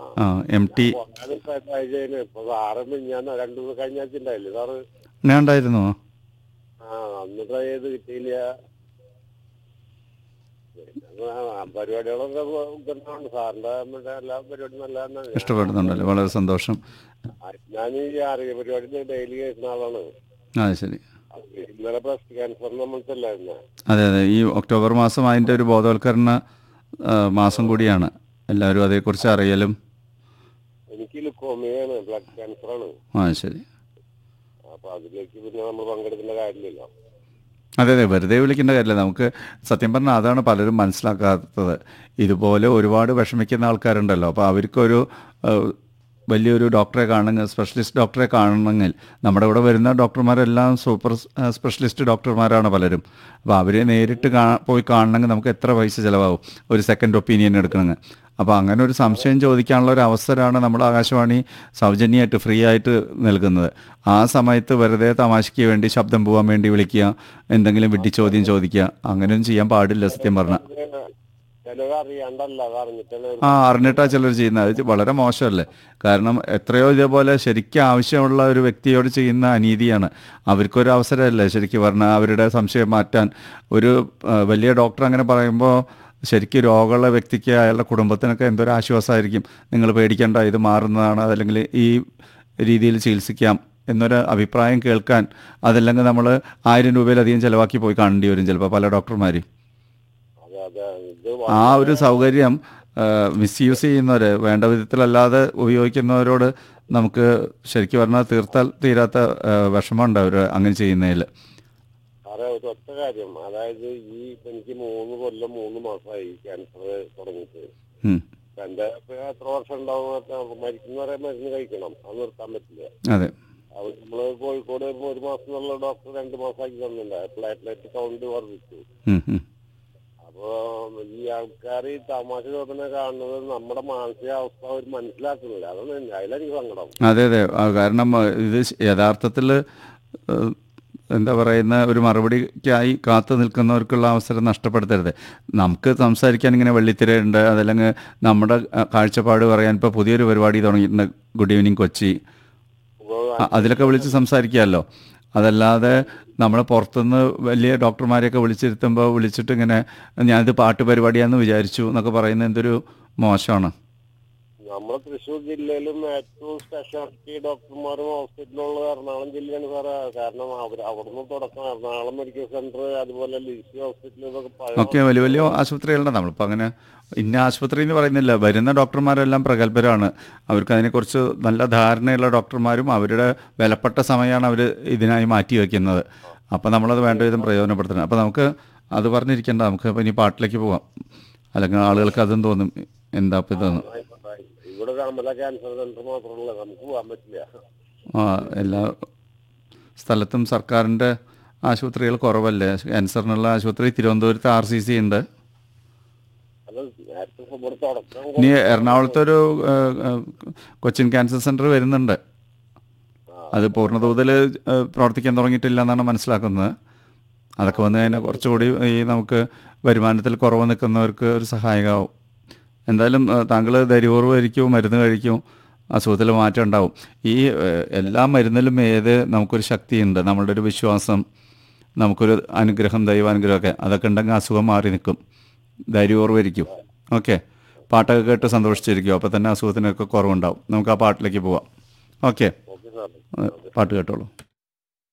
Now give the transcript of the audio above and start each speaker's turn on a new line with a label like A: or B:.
A: ആ M T
B: ഞാനിപ്പോ try ചെയ്യുന്നത് ഇപ്പൊ സാറ് ഞാൻ രണ്ടു ദിവസം കഴിഞ്ഞാഴ്ച ഉണ്ടായില്ലേ സാറ്
A: ഞാൻ ഉണ്ടായിരുന്നോ
B: ആ അന്ന് ട്രൈ ചെയ്ത് കിട്ടിയില്ല പിന്നെ ആ പരിപാടികളൊക്കെ ഉഗ്രനാണ് സാറിന്റെ മറ്റേ എല്ലാ പരിപാടിയും നല്ലതാണ്
A: ഇഷ്ടപ്പെടുന്നുണ്ടല്ലോ വളരെ സന്തോഷം
B: ഞാൻ ഈ ആരോഗ്യ പരിപാടി ഡെയിലി കേൾക്കുന്ന ആളാണ്
A: ആ ശരി
B: ഇന്നലെ ബ്രസ്റ്റ് ക്യാൻസർ നമ്മൾക്കല്ലായിരുന്നേ
A: അതെ അതെ ഈ ഒക്ടോബർ മാസം അതിൻ്റെ ഒരു ബോധവൽക്കരണ ആ, മാസം കൂടിയാണ് എല്ലാവരും അതേക്കുറിച്ച് അറിയലും
B: എനിക്ക് ലുക്കോമിയാണ് ബ്ലഡ് ക്യാൻസർ ആണ്
A: ആ ശരി
B: അപ്പൊ അതിലേക്ക് പിന്നെ നമ്മൾ പങ്കെടുക്കേണ്ട കാര്യമില്ലല്ലോ
A: അതെ അതെ വെറുതെ വിളിക്കേണ്ട കാര്യമില്ല നമുക്ക് സത്യം പറഞ്ഞാൽ അതാണ് പലരും മനസ്സിലാക്കാത്തത് ഇതുപോലെ ഒരുപാട് വിഷമിക്കുന്ന ആൾക്കാരുണ്ടല്ലോ അപ്പോൾ അവർക്കൊരു ഏഹ്, വലിയൊരു ഡോക്ടറെ കാണണമെങ്കിൽ സ്പെഷ്യലിസ്റ്റ് ഡോക്ടറെ കാണണമെങ്കിൽ നമ്മുടെ ഇവിടെ വരുന്ന ഡോക്ടർമാരെല്ലാം സൂപ്പർ ഏഹ്, സ്പെഷ്യലിസ്റ്റ് ഡോക്ടർമാരാണ് പലരും അപ്പോൾ അവരെ നേരിട്ട് കാ പോയി കാണണമെങ്കിൽ നമുക്ക് എത്ര പൈസ ചിലവാകും ഒരു സെക്കൻഡ് ഒപ്പീനിയൻ എടുക്കണമെങ്കിൽ അപ്പോൾ അങ്ങനെ ഒരു സംശയം ചോദിക്കാനുള്ള ഒരു അവസരമാണ് നമ്മൾ ആകാശവാണി സൗജന്യമായിട്ട് ഫ്രീ ആയിട്ട് നൽകുന്നത് ആ സമയത്ത് വെറുതെ തമാശയ്ക്ക് വേണ്ടി ശബ്ദം പോകാൻ വേണ്ടി വിളിക്കുക എന്തെങ്കിലും വിഡ്ഢി ചോദ്യം ചോദിക്കുക അങ്ങനെയൊന്നും ചെയ്യാൻ പാടില്ല സത്യം പറഞ്ഞാൽ
B: ചിലവ് അറിയാണ്ടല്ല അത് അറിഞ്ഞിട്ടാണ്
A: ആ അറിഞ്ഞിട്ടാ ചിലർ ചെയ്യുന്നത് അത് വളരെ മോശമല്ലേ കാരണം എത്രയോ ഇതേപോലെ ശരിക്കും ആവശ്യമുള്ള ഒരു വ്യക്തിയോട് ചെയ്യുന്ന അനീതിയാണ് അവർക്കൊരു അവസരമല്ലേ ശരിക്കും പറഞ്ഞാൽ അവരുടെ സംശയം മാറ്റാൻ ഒരു ആ, വലിയ ഡോക്ടർ അങ്ങനെ പറയുമ്പോൾ ശരിക്കും രോഗമുള്ള വ്യക്തിക്ക് അയാളുടെ കുടുംബത്തിനൊക്കെ എന്തൊരു ആശ്വാസമായിരിക്കും നിങ്ങൾ പേടിക്കേണ്ട ഇത് മാറുന്നതാണ് അതല്ലെങ്കിൽ ഈ രീതിയിൽ ചികിത്സിക്കാം എന്നൊരു അഭിപ്രായം കേൾക്കാൻ അതല്ലെങ്കിൽ നമ്മൾ ആയിരം രൂപയിലധികം ചിലവാക്കി പോയി കാണേണ്ടി വരും ചിലപ്പോൾ പല ഡോക്ടർമാരും
B: അതെ അതെ ഇത്
A: ആ ഒരു സൗകര്യം മിസ്യൂസ് ചെയ്യുന്നവർ വേണ്ട വിധത്തിലല്ലാതെ ഉപയോഗിക്കുന്നവരോട് നമുക്ക് ശരിക്കും പറഞ്ഞാൽ തീർത്താൽ തീരാത്ത ആ, വിഷമമുണ്ട് അവർ അങ്ങനെ ചെയ്യുന്നതിൽ
B: സാറേ ഒരു ഒറ്റ കാര്യം അതായത് ഈ ഇപ്പൊ എനിക്ക് മൂന്ന് കൊല്ലം മൂന്ന് മാസമായി ക്യാൻസർ തുടങ്ങിയിട്ട് ഇപ്പൊ എന്റെ ഇപ്പൊ എത്ര വർഷം ഉണ്ടാവും മരിക്കുന്നവരെ മരുന്ന് കഴിക്കണം അത് നിർത്താൻ പറ്റില്ല
A: അതെ
B: അത് നമ്മള് കോഴിക്കോട് ഒരു മാസം എന്നുള്ള ഡോക്ടർ രണ്ട് മാസമാക്കി തന്നിട്ടുണ്ട് പ്ലേറ്റ്ലെറ്റ് കൗണ്ട് വർദ്ധിച്ചു
A: ഉം, ഉം.
B: അപ്പോ ഈ ആൾക്കാർ ഈ തമാശ ചോദന കാണുന്നത് നമ്മുടെ മാനസികാവസ്ഥ അവർ മനസ്സിലാക്കുന്നില്ല അതാണ് എന്റെ- അതിലെനിക്ക് സങ്കടം
A: അതെ അതെ ആ, കാരണം ആ, ഇത് യഥാർത്ഥത്തിൽ എന്താ പറയുന്ന ഒരു മറുപടിക്കായി കാത്തു നിൽക്കുന്നവർക്കുള്ള അവസരം നഷ്ടപ്പെടുത്തരുത് നമുക്ക് സംസാരിക്കാൻ ഇങ്ങനെ വെള്ളിത്തിരയുണ്ട് അതല്ലെങ്കിൽ നമ്മുടെ ആ, കാഴ്ചപ്പാട് പറയാൻ ഇപ്പോൾ പുതിയൊരു പരിപാടി തുടങ്ങിയിട്ടുണ്ട് ഗുഡ് ഈവനിങ് കൊച്ചി
B: അപ്പോ
A: അ- അതിലൊക്കെ വിളിച്ച് സംസാരിക്കാമല്ലോ അതല്ലാതെ നമ്മൾ പുറത്തുനിന്ന് വലിയ ഡോക്ടർമാരെയൊക്കെ വിളിച്ചിരുത്തുമ്പോൾ വിളിച്ചിട്ട് ഇങ്ങനെ ഞാനിത് പാട്ട് പരിപാടിയാന്ന് വിചാരിച്ചു എന്നൊക്കെ പറയുന്നത് എന്തൊരു മോശമാണ്
B: നമ്മുടെ തൃശ്ശൂർ ജില്ലയിലും ഏറ്റവും സ്പെഷ്യാലിറ്റി ഡോക്ടർമാരും ഹോസ്പിറ്റലുള്ളത് എറണാകുളം ജില്ലയാണ് സാറേ കാരണം അവർ അവിടുന്ന് തുടക്കം എറണാകുളം മെഡിക്കൽ സെന്റർ അതുപോലെ ലിസി ഹോസ്പിറ്റൽ ഇതൊക്കെ പഴയ
A: ഒക്കെ വലിയ വലിയ ആശുപത്രികളുണ്ട് നമ്മളിപ്പോൾ അങ്ങനെ ഇന്ന ആശുപത്രി എന്ന് പറയുന്നില്ല വരുന്ന ഡോക്ടർമാരെല്ലാം പ്രഗത്ഭരാണ് അവർക്ക് അതിനെക്കുറിച്ച് നല്ല ധാരണയുള്ള ഡോക്ടർമാരും അവരുടെ വിലപ്പെട്ട സമയമാണ് അവർ ഇതിനായി മാറ്റി വയ്ക്കുന്നത് അപ്പോൾ നമ്മളത് വേണ്ട വിധം പ്രയോജനപ്പെടുത്തണം അപ്പോൾ നമുക്ക് അത് പറഞ്ഞിരിക്കേണ്ട നമുക്ക് ഇപ്പം ഇനി പാട്ടിലേക്ക് പോവാം അല്ലെങ്കിൽ ആളുകൾക്ക് അതും തോന്നും എന്താ ഇപ്പം ഇതെന്ന്
B: ഇവിടെ ഒരു അമല ക്യാൻസർ സെന്റർ മാത്രമല്ല നമുക്ക് പോകാൻ പറ്റില്ല
A: ആ എല്ലാ സ്ഥലത്തും സർക്കാരിൻ്റെ ആശുപത്രികൾ കുറവല്ലേ ക്യാൻസറിനുള്ള ആശുപത്രി തിരുവനന്തപുരത്ത് ആർ സി സി ഉണ്ട്
B: അത് നേരത്തെ ഇവിടെ തുടക്കം
A: ഇനി എറണാകുളത്തൊരു ആ, ആ, കൊച്ചിൻ ക്യാൻസർ സെൻറ്റർ വരുന്നുണ്ട് അത് പൂർണ്ണതോതിൽ ആ, പ്രവർത്തിക്കാൻ തുടങ്ങിയിട്ടില്ല എന്നാണ് മനസ്സിലാക്കുന്നത് അതൊക്കെ വന്നു കഴിഞ്ഞാൽ കുറച്ചുകൂടി ഈ നമുക്ക് വരുമാനത്തിൽ കുറവ് നിൽക്കുന്നവർക്ക് ഒരു സഹായകമാവും എന്തായാലും താങ്കൾ ധൈര്യപൂർവ്വമായിരിക്കും മരുന്ന് കഴിക്കും അസുഖത്തിൽ മാറ്റം ഉണ്ടാവും ഈ ആ, എല്ലാ മരുന്നിലും ഏത് നമുക്കൊരു ശക്തിയുണ്ട് നമ്മളുടെ ഒരു വിശ്വാസം നമുക്കൊരു അനുഗ്രഹം ദൈവാനുഗ്രഹമൊക്കെ അതൊക്കെ ഉണ്ടെങ്കിൽ അസുഖം മാറി നിൽക്കും ധൈര്യപൂർവ്വമായിരിക്കും ഓക്കെ പാട്ടൊക്കെ കേട്ട് സന്തോഷിച്ചിരിക്കും അപ്പോൾ തന്നെ അസുഖത്തിനൊക്കെ കുറവുണ്ടാവും നമുക്ക് ആ പാട്ടിലേക്ക് പോവാം ഓക്കെ
B: ഓക്കെ സാർ
A: പാട്ട് കേട്ടോളൂ